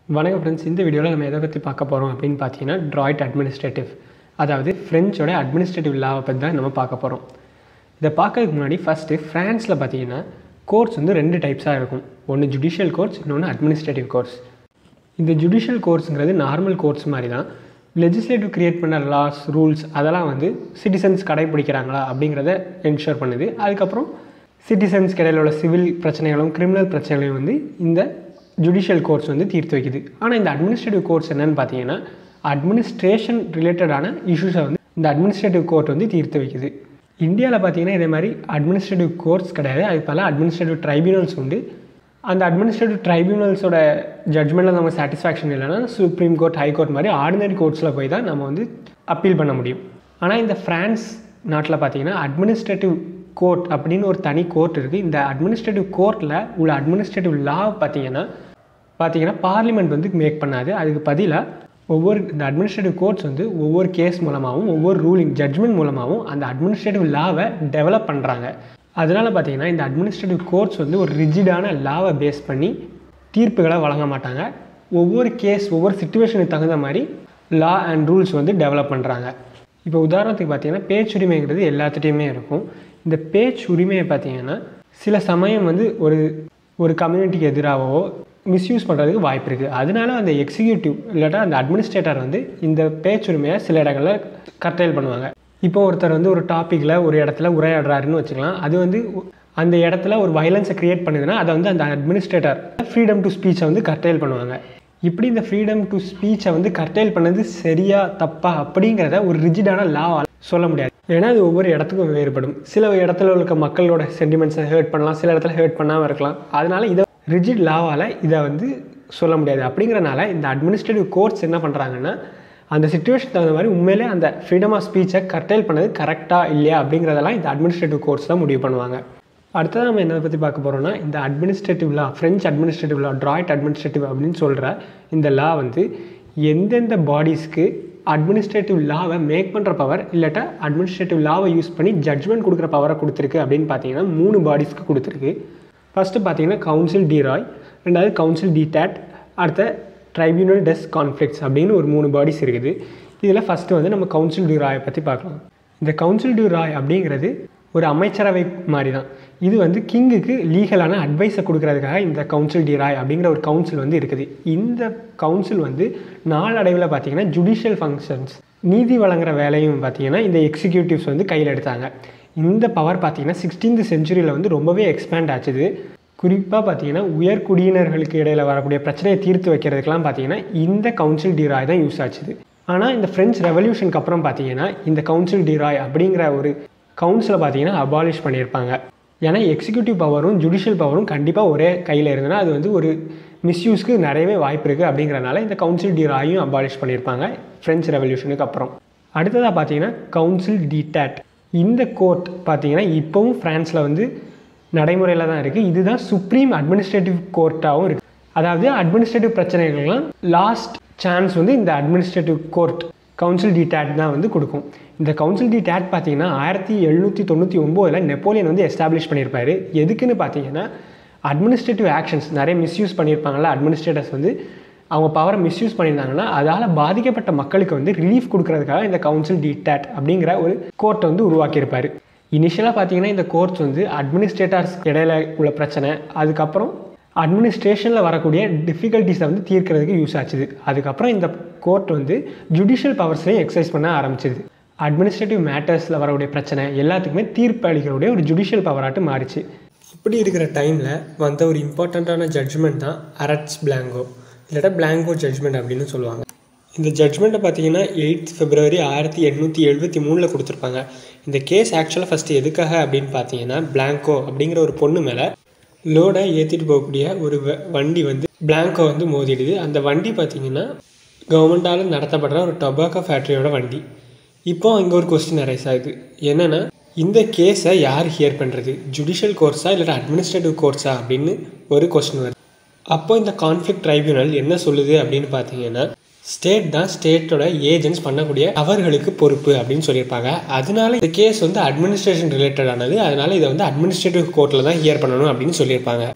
வணக்கம் ஃப்ரெண்ட்ஸ் இந்த வீடியோவில் நம்ம எதை பற்றி பார்க்க போகிறோம் அப்படின்னு பார்த்தீங்கன்னா ட்ராய்ட் அட்மினிஸ்ட்ரேட்டிவ் அதாவது ஃப்ரெஞ்சோட அட்மினிஸ்ட்ரேட்டிவ் லாவை பற்றி தான் நம்ம பார்க்க போகிறோம் இதை பார்க்கறதுக்கு முன்னாடி ஃபஸ்ட்டு ஃப்ரான்ஸில் பார்த்தீங்கன்னா கோர்ஸ் வந்து ரெண்டு டைப்ஸாக இருக்கும் ஒன்று ஜுடிஷியல் கோர்ஸ் இன்னொன்று அட்மினிஸ்ட்ரேட்டிவ் கோர்ஸ் இந்த ஜுடிஷியல் கோர்ஸுங்கிறது நார்மல் கோர்ஸ் மாதிரி தான் லெஜிஸ்லேட்டிவ் கிரியேட் பண்ண லாஸ் ரூல்ஸ் அதெல்லாம் வந்து சிட்டிசன்ஸ் கடைப்பிடிக்கிறாங்களா அப்படிங்கிறத என்ஷூர் பண்ணுது அதுக்கப்புறம் சிட்டிசன்ஸ்க்கு இடையில உள்ள சிவில் பிரச்சனைகளும் கிரிமினல் பிரச்சனைகளையும் வந்து இந்த ஜுடிஷியல் கோர்ஸ் வந்து தீர்த்து வைக்குது ஆனால் இந்த அட்மினிஸ்ட்ரேட்டிவ் கோர்ஸ் என்னன்னு பார்த்தீங்கன்னா அட்மினிஸ்ட்ரேஷன் ரிலேட்டடான இஷ்யூஸை வந்து இந்த அட்மினிஸ்ட்ரேட்டிவ் கோர்ட் வந்து தீர்த்து வைக்குது இந்தியாவில் பார்த்தீங்கன்னா இதே மாதிரி அட்மினிஸ்ட்ரேட்டிவ் கோர்ட்ஸ் கிடையாது அது பல அட்மினிஸ்ட்ரேட்டிவ் ட்ரைபியூனல்ஸ் உண்டு அந்த அட்மினிஸ்ட்ரேட்டிவ் ட்ரைபியூனல்ஸோட ஜட்மெண்ட்டில் நம்ம சாட்டிஸ்ஃபேக்ஷன் இல்லைன்னா சுப்ரீம் கோர்ட் ஹை கோர்ட் மாதிரி ஆர்டினரி கோர்ட்ஸில் போய் தான் நம்ம வந்து அப்பீல் பண்ண முடியும் ஆனால் இந்த ஃப்ரான்ஸ் நாட்டில் பார்த்தீங்கன்னா அட்மினிஸ்ட்ரேட்டிவ் கோர்ட் அப்படின்னு ஒரு தனி கோர்ட் இருக்குது இந்த அட்மினிஸ்ட்ரேட்டிவ் கோர்ட்டில் உள்ள அட்மினிஸ்ட்ரேட்டிவ் லா பார்த்தீங்கன்னா பார்த்தீங்கன்னா பார்லிமெண்ட் வந்து மேக் பண்ணாது அதுக்கு பதிலாக ஒவ்வொரு இந்த அட்மினிஸ்ட்ரேட்டிவ் கோர்ட்ஸ் வந்து ஒவ்வொரு கேஸ் மூலமாகவும் ஒவ்வொரு ரூலிங் ஜட்மெண்ட் மூலமாகவும் அந்த அட்மினிஸ்ட்ரேட்டிவ் லாவை டெவலப் பண்ணுறாங்க அதனால் பார்த்தீங்கன்னா இந்த அட்மினிஸ்ட்ரேட்டிவ் கோர்ட்ஸ் வந்து ஒரு ரிஜிடான லாவை பேஸ் பண்ணி தீர்ப்புகளை வழங்க மாட்டாங்க ஒவ்வொரு கேஸ் ஒவ்வொரு சுச்சுவேஷனுக்கு தகுந்த மாதிரி லா அண்ட் ரூல்ஸ் வந்து டெவலப் பண்ணுறாங்க இப்போ உதாரணத்துக்கு பார்த்தீங்கன்னா பேச்சுரிமைங்கிறது எல்லாத்துட்டையுமே இருக்கும் இந்த பேச்சுரிமையை பார்த்தீங்கன்னா சில சமயம் வந்து ஒரு ஒரு கம்யூனிட்டிக்கு எதிராகவோ மிஸ்யூஸ் பண்ணுறதுக்கு வாய்ப்பு இருக்குது அதனால அந்த எக்ஸிக்யூட்டிவ் இல்லாட்டா அந்த அட்மினிஸ்ட்ரேட்டர் வந்து இந்த பேச்சுரிமையை சில இடங்களில் கர்டைல் பண்ணுவாங்க இப்போ ஒருத்தர் வந்து ஒரு டாப்பிக்கில் ஒரு இடத்துல உரையாடுறாருன்னு வச்சுக்கலாம் அது வந்து அந்த இடத்துல ஒரு வயலன்ஸை க்ரியேட் பண்ணுதுன்னா அதை வந்து அந்த அட்மினிஸ்ட்ரேட்டர் ஃப்ரீடம் டு ஸ்பீச்சை வந்து கர்டைல் பண்ணுவாங்க இப்படி இந்த ஃப்ரீடம் டு ஸ்பீச்சை வந்து கர்டைல் பண்ணது சரியா தப்பா அப்படிங்கிறத ஒரு ரிஜிடான லாவால் சொல்ல முடியாது ஏன்னா அது ஒவ்வொரு இடத்துக்கும் வேறுபடும் சில இடத்துல இருக்க மக்களோட சென்டிமெண்ட்ஸை ஹேர்ட் பண்ணலாம் சில இடத்துல ஹேர்ட் பண்ணாமல் இருக்கலாம் அதனால இதை ரிஜிட் லாவால் இதை வந்து சொல்ல முடியாது அப்படிங்கிறனால இந்த அட்மினிஸ்ட்ரேட்டிவ் கோர்ட்ஸ் என்ன பண்ணுறாங்கன்னா அந்த சுச்சுவேஷன் தகுந்த மாதிரி உண்மையிலே அந்த ஃப்ரீடம் ஆஃப் ஸ்பீச்சை கர்டைல் பண்ணது கரெக்டாக இல்லையா அப்படிங்கிறதெல்லாம் இந்த அட்மினிஸ்ட்ரேட்டிவ் கோர்ட்ஸ் தான் முடிவு பண்ணுவாங்க அடுத்தது நம்ம என்ன பற்றி பார்க்க போகிறோம்னா இந்த administrative law French administrative law droit administrative அப்படின்னு சொல்கிற இந்த லா வந்து எந்தெந்த பாடிஸ்க்கு அட்மினிஸ்ட்ரேட்டிவ் லாவை மேக் பண்ணுற பவர் இல்லாட்டா அட்மினிஸ்ட்ரேட்டிவ் லாவை யூஸ் பண்ணி ஜட்ஜ்மெண்ட் கொடுக்குற பவரை கொடுத்துருக்கு அப்படின்னு பார்த்தீங்கன்னா மூணு பாடிஸ்க்கு கொடுத்துருக்கு ஃபஸ்ட்டு பார்த்தீங்கன்னா கவுன்சில் டி ராய் ரெண்டாவது கவுன்சில் டி டேட் அடுத்த ட்ரைபியூனல் டெஸ் கான்ஃப்ளிக்ஸ் அப்படின்னு ஒரு மூணு பாடிஸ் இருக்குது இதில் ஃபஸ்ட்டு வந்து நம்ம கவுன்சில் டி ராயை பற்றி பார்க்கலாம் இந்த கவுன்சில் டி ராய் அப்படிங்கிறது ஒரு அமைச்சரவை மாதிரி தான் இது வந்து கிங்குக்கு லீகலான அட்வைஸை கொடுக்கறதுக்காக இந்த கவுன்சில் டி ராய் அப்படிங்கிற ஒரு கவுன்சில் வந்து இருக்குது இந்த கவுன்சில் வந்து நாளடைவில் பார்த்தீங்கன்னா ஜுடிஷியல் ஃபங்க்ஷன்ஸ் நீதி வழங்குற வேலையும் பார்த்தீங்கன்னா இந்த எக்ஸிக்யூட்டிவ்ஸ் வந்து கையில் எடுத்தாங்க இந்த பவர் பார்த்தீங்கன்னா சிக்ஸ்டீன்த் செஞ்சுரியில் வந்து ரொம்பவே எக்ஸ்பேண்ட் ஆச்சுது குறிப்பாக பார்த்தீங்கன்னா உயர்குடியினர்களுக்கு இடையில் வரக்கூடிய பிரச்சனையை தீர்த்து வைக்கிறதுக்கெலாம் பார்த்தீங்கன்னா இந்த கவுன்சில் டி ராய் தான் யூஸ் ஆச்சுது ஆனால் இந்த ஃப்ரெஞ்ச் ரெவல்யூஷனுக்கு அப்புறம் பார்த்தீங்கன்னா இந்த கவுன்சில் டி ராய் அப்படிங்கிற ஒரு கவுன்சிலை பார்த்தீங்கன்னா அபாலிஷ் பண்ணியிருப்பாங்க ஏன்னா எக்ஸிக்யூட்டிவ் பவரும் ஜுடிஷியல் பவரும் கண்டிப்பாக ஒரே கையில் இருந்ததுன்னா அது வந்து ஒரு மிஸ்யூஸ்க்கு நிறையவே வாய்ப்பு இருக்குது அப்படிங்கிறனால இந்த கவுன்சில் டி ராயும் அபாலிஷ் பண்ணியிருப்பாங்க ஃப்ரெஞ்ச் ரெவல்யூஷனுக்கு அப்புறம் அடுத்ததாக பார்த்தீங்கன்னா கவுன்சில் டி டேட் இந்த கோர்ட் பார்த்தீங்கன்னா இப்போவும் ஃப்ரான்ஸில் வந்து நடைமுறையில் தான் இருக்குது இதுதான் சுப்ரீம் அட்மினிஸ்ட்ரேட்டிவ் கோர்ட்டாகவும் இருக்குது அதாவது அட்மினிஸ்ட்ரேட்டிவ் பிரச்சனைகள்லாம் லாஸ்ட் சான்ஸ் வந்து இந்த அட்மினிஸ்ட்ரேட்டிவ் கோர்ட் கவுன்சில் டி டேட் தான் வந்து கொடுக்கும் இந்த கவுன்சில் டி டேட் பார்த்தீங்கன்னா ஆயிரத்தி எழுநூற்றி தொண்ணூற்றி ஒம்போதில் நெப்போலியன் வந்து எஸ்டாப்ளிஷ் பண்ணியிருப்பாரு எதுக்குன்னு பார்த்தீங்கன்னா அட்மினிஸ்ட்ரேட்டிவ் ஆக்ஷன்ஸ் நிறைய மிஸ்யூஸ் பண்ணியிருப்பாங்கள்ல அட்மினிஸ்ட்ரேட்டர்ஸ் வந்து அவங்க பவரை மிஸ்யூஸ் பண்ணியிருந்தாங்கன்னா அதால் பாதிக்கப்பட்ட மக்களுக்கு வந்து ரிலீஃப் கொடுக்கறதுக்காக இந்த கவுன்சில் டி டேட் அப்படிங்கிற ஒரு கோர்ட்டை வந்து உருவாக்கியிருப்பார் இனிஷியலாக பார்த்தீங்கன்னா இந்த கோர்ட்ஸ் வந்து அட்மினிஸ்ட்ரேட்டர்ஸ் இடையில உள்ள பிரச்சனை அதுக்கப்புறம் அட்மினிஸ்ட்ரேஷனில் வரக்கூடிய டிஃபிகல்ட்டிஸை வந்து தீர்க்கிறதுக்கு யூஸ் ஆச்சுது அதுக்கப்புறம் இந்த கோர்ட் வந்து ஜுடிஷியல் பவர்ஸ்லையும் எக்ஸசைஸ் பண்ண ஆரம்பிச்சிது அட்மினிஸ்ட்ரேட்டிவ் மேட்டர்ஸில் வரக்கூடிய பிரச்சனை எல்லாத்துக்குமே தீர்ப்பு அளிக்கிறக்கூடிய ஒரு ஜுடிஷியல் பவராட்டு மாறிச்சு இப்படி இருக்கிற டைமில் வந்த ஒரு இம்பார்ட்டண்ட்டான ஜட்ஜ்மெண்ட் தான் அரட்ஸ் பிளாங்கோ இல்லாட்டா பிளாங்கோ ஜட்ஜ்மெண்ட் அப்படின்னு சொல்லுவாங்க இந்த ஜட்ஜ்மெண்ட்டை பார்த்தீங்கன்னா எயித் பிப்ரவரி ஆயிரத்தி எட்நூற்றி எழுபத்தி மூணில் கொடுத்துருப்பாங்க இந்த கேஸ் ஆக்சுவலாக ஃபஸ்ட்டு எதுக்காக அப்படின்னு பார்த்தீங்கன்னா பிளாங்கோ அப்படிங்கிற ஒரு பொண்ணு மேலே லோடை ஏற்றிட்டு போகக்கூடிய ஒரு வண்டி வந்து பிளாங்கோ வந்து மோதிடுது அந்த வண்டி பார்த்தீங்கன்னா கவர்மெண்டால் நடத்தப்படுற ஒரு டொபாக்கோ ஃபேக்ட்ரியோட வண்டி இப்போ இங்கே ஒரு கொஸ்டின் அரைஸ் ஆகுது என்னென்னா இந்த கேஸை யார் ஹியர் பண்ணுறது ஜுடிஷியல் கோர்ஸா இல்லை அட்மினிஸ்ட்ரேட்டிவ் கோர்ஸா அப்படின்னு ஒரு கொஸ்டின் வருது அப்போ இந்த கான்ஃப்ளிக் ட்ரைபியூனல் என்ன சொல்லுது அப்படின்னு பார்த்தீங்கன்னா ஸ்டேட் தான் ஸ்டேட்டோட ஏஜென்ட்ஸ் பண்ணக்கூடிய அவர்களுக்கு பொறுப்பு அப்படின்னு சொல்லியிருப்பாங்க அதனால இந்த கேஸ் வந்து அட்மினிஸ்ட்ரேஷன் ரிலேட்டடானது அதனால இதை வந்து அட்மினிஸ்ட்ரேட்டிவ் கோர்ட்டில் தான் ஹியர் பண்ணணும் அப்படின்னு சொல்லியிருப்பாங்க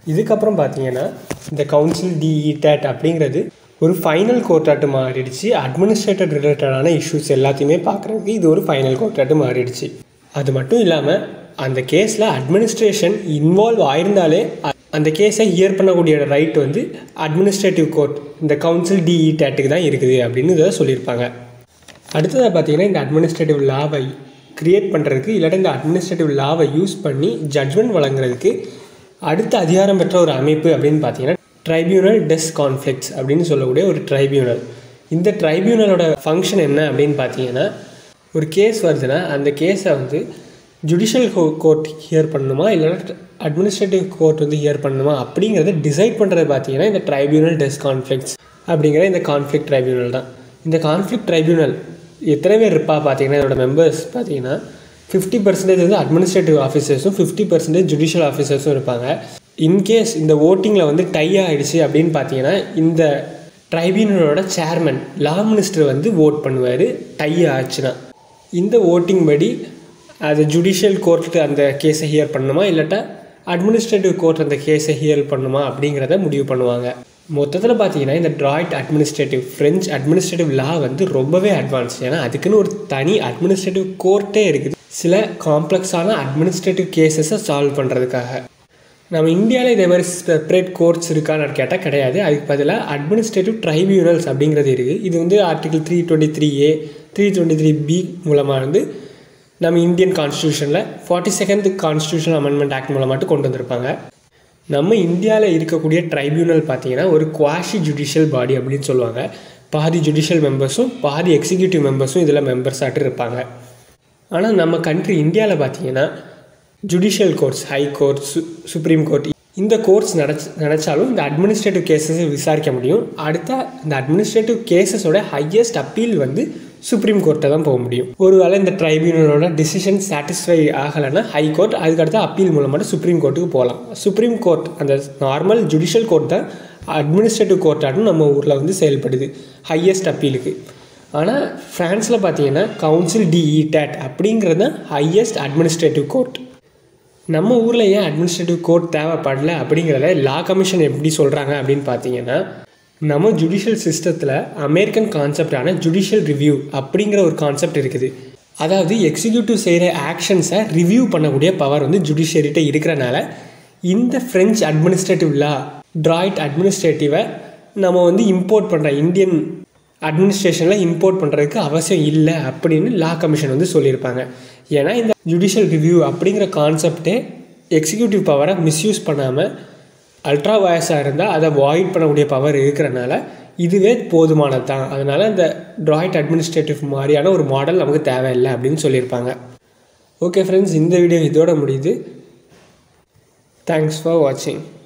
இதுக்கப்புறம் பார்த்தீங்கன்னா இந்த கவுன்சில் டிஇடேட் அப்படிங்கிறது ஒரு ஃபைனல் கோர்ட்டாட்டு மாறிடுச்சு அட்மினிஸ்ட்ரேட்டர் ரிலேட்டடான இஷ்யூஸ் எல்லாத்தையுமே பார்க்குறதுக்கு இது ஒரு ஃபைனல் கோர்ட்டாட்டு மாறிடுச்சு அது மட்டும் இல்லாமல் அந்த கேஸில் அட்மினிஸ்ட்ரேஷன் இன்வால்வ் ஆயிருந்தாலே அந்த கேஸை ஹியர் பண்ணக்கூடிய ரைட் வந்து அட்மினிஸ்ட்ரேட்டிவ் கோர்ட் இந்த கவுன்சில் டிஇ டேட்டுக்கு தான் இருக்குது அப்படின்னு இதை சொல்லியிருப்பாங்க அடுத்ததாக பார்த்தீங்கன்னா இந்த அட்மினிஸ்ட்ரேட்டிவ் லாவை க்ரியேட் பண்ணுறதுக்கு இல்லாட்டி இந்த அட்மினிஸ்ட்ரேட்டிவ் லாவை யூஸ் பண்ணி ஜட்மெண்ட் வழங்குறதுக்கு அடுத்த அதிகாரம் பெற்ற ஒரு அமைப்பு அப்படின்னு பார்த்தீங்கன்னா ட்ரைபியூனல் டெஸ் கான்ஃப்ளிக்ஸ் அப்படின்னு சொல்லக்கூடிய ஒரு ட்ரைபியூனல் இந்த ட்ரைபியூனலோட ஃபங்க்ஷன் என்ன அப்படின்னு பார்த்தீங்கன்னா ஒரு கேஸ் வருதுன்னா அந்த கேஸை வந்து ஜுடிஷியல் கோர்ட் ஹியர் பண்ணணுமா இல்லைன்னா அட்மினிஸ்ட்ரேட்டிவ் கோர்ட் வந்து ஹியர் பண்ணணுமா அப்படிங்கிறத டிசைட் பண்ணுறது பார்த்தீங்கன்னா இந்த ட்ரைபியூனல் டெஸ் கான்ஃப்ளிக்ஸ் அப்படிங்கிற இந்த கான்ஃப்ளிக் ட்ரைபியூனல் தான் இந்த கான்ஃப்ளிக் ட்ரைபியூனல் எத்தனை பேர் இருப்பா பார்த்தீங்கன்னா இதோட மெம்பர்ஸ் பார்த்தீங்கன்னா ஃபிஃப்டி பர்சன்டேஜ் வந்து அட்மினிஸ்ட்ரேட்டிவ் ஆஃபீஸர்ஸும் ஃபிஃப்டி பர்சன்டேஜ் ஜுடிஷியல் ஆஃபீஸர்ஸும் இருப்பாங்க இன்கேஸ் இந்த ஓட்டிங்கில் வந்து டை ஆகிடுச்சு அப்படின்னு பார்த்தீங்கன்னா இந்த ட்ரைபியூனலோட சேர்மன் லா மினிஸ்டர் வந்து ஓட் பண்ணுவார் டை ஆச்சுன்னா இந்த ஓட்டிங் படி அது ஜுடிஷியல் கோர்ட்டு அந்த கேஸை ஹியர் பண்ணுமா இல்லாட்டா அட்மினிஸ்ட்ரேட்டிவ் கோர்ட் அந்த கேஸை ஹியர் பண்ணுமா அப்படிங்கிறத முடிவு பண்ணுவாங்க மொத்தத்தில் பார்த்தீங்கன்னா இந்த ட்ராய்ட் அட்மினிஸ்ட்ரேட்டிவ் ஃப்ரெஞ்ச் அட்மினிஸ்ட்ரேட்டிவ் லா வந்து ரொம்பவே அட்வான்ஸ் ஏன்னா அதுக்குன்னு ஒரு தனி அட்மினிஸ்ட்ரேட்டிவ் கோர்ட்டே இருக்குது சில காம்ப்ளெக்ஸான அட்மினிஸ்ட்ரேட்டிவ் கேசஸை சால்வ் பண்ணுறதுக்காக நம்ம இந்தியாவில் இதே மாதிரி செப்பரேட் கோர்ட்ஸ் இருக்கான்னு கேட்டால் கிடையாது அதுக்கு பதிலாக அட்மினிஸ்ட்ரேட்டிவ் ட்ரைபியூனல்ஸ் அப்படிங்கிறது இருக்குது இது வந்து article three twenty three A three twenty three B மூலமாக வந்து நம்ம இந்தியன் கான்ஸ்டியூஷனில் forty second constitution amendment act மூலமாட்டு கொண்டு வந்திருப்பாங்க நம்ம இந்தியாவில் இருக்கக்கூடிய ட்ரைபியூனல் பார்த்தீங்கன்னா ஒரு குவாஷி ஜுடிஷியல் பாடி அப்படின்னு சொல்லுவாங்க பாதி ஜுடிஷியல் மெம்பர்ஸும் பாதி எக்ஸிக்யூட்டிவ் மெம்பர்ஸும் இதில் மெம்பர்ஸ் ஆட்டு இருப்பாங்க ஆனால் நம்ம கண்ட்ரி இந்தியாவில் பார்த்தீங்கன்னா ஜுடிஷியல் கோர்ட்ஸ் ஹை கோர்ட் சு சுப்ரீம் கோர்ட் இந்த கோர்ட்ஸ் நினச்சி நினச்சாலும் இந்த அட்மினிஸ்ட்ரேட்டிவ் கேசஸை விசாரிக்க முடியும் அடுத்த இந்த அட்மினிஸ்ட்ரேட்டிவ் கேசஸோட ஹையஸ்ட் அப்பீல் வந்து சுப்ரீம் கோர்ட்டை தான் போக முடியும் ஒருவேளை இந்த ட்ரைபியூனலோட டிசிஷன் சாட்டிஸ்ஃபை ஆகலைன்னா ஹை கோர்ட் அதுக்கடுத்து அப்பீல் மூலமாக சுப்ரீம் கோர்ட்டுக்கு போகலாம் சுப்ரீம் கோர்ட் அந்த நார்மல் ஜுடிஷியல் கோர்ட் தான் அட்மினிஸ்ட்ரேட்டிவ் கோர்ட்டாட்டும் நம்ம ஊரில் வந்து செயல்படுது ஹையஸ்ட் அப்பீலுக்கு ஆனால் ஃப்ரான்ஸில் பார்த்தீங்கன்னா கவுன்சில் டிஇ டேட் அப்படிங்கிறது தான் ஹையஸ்ட் அட்மினிஸ்ட்ரேட்டிவ் கோர்ட் நம்ம ஊரில் ஏன் அட்மினிஸ்ட்ரேட்டிவ் கோர்ட் தேவைப்படல அப்படிங்கிறத லா கமிஷன் எப்படி சொல்கிறாங்க அப்படின்னு பார்த்தீங்கன்னா நம்ம ஜுடிஷியல் சிஸ்டத்தில் அமெரிக்கன் கான்செப்டான ஜுடிஷியல் ரிவ்யூ அப்படிங்கிற ஒரு கான்செப்ட் இருக்குது அதாவது எக்ஸிக்யூட்டிவ் செய்கிற ஆக்ஷன்ஸை ரிவ்யூ பண்ணக்கூடிய பவர் வந்து ஜுடிஷியரிட்ட இருக்கிறனால இந்த ஃப்ரெஞ்ச் அட்மினிஸ்ட்ரேட்டிவ் லா ட்ராய்ட் அட்மினிஸ்ட்ரேட்டிவை நம்ம வந்து இம்போர்ட் பண்ணுற இந்தியன் அட்மினிஸ்ட்ரேஷனில் இம்போர்ட் பண்ணுறதுக்கு அவசியம் இல்லை அப்படின்னு லா கமிஷன் வந்து சொல்லியிருப்பாங்க ஏன்னா இந்த ஜுடிஷியல் ரிவ்யூ அப்படிங்கிற கான்செப்டே எக்ஸிக்யூட்டிவ் பவரை மிஸ்யூஸ் பண்ணாமல் அல்ட்ரா வயசாக இருந்தால் அதை வாய்ட் பண்ணக்கூடிய பவர் இருக்கிறனால இதுவே போதுமானது தான் அதனால் இந்த ட்ராய்ட் அட்மினிஸ்ட்ரேட்டிவ் மாதிரியான ஒரு மாடல் நமக்கு தேவையில்லை அப்படின்னு சொல்லியிருப்பாங்க ஓகே ஃப்ரெண்ட்ஸ் இந்த வீடியோ இதோட முடியுது தேங்க்ஸ் ஃபார் வாட்சிங்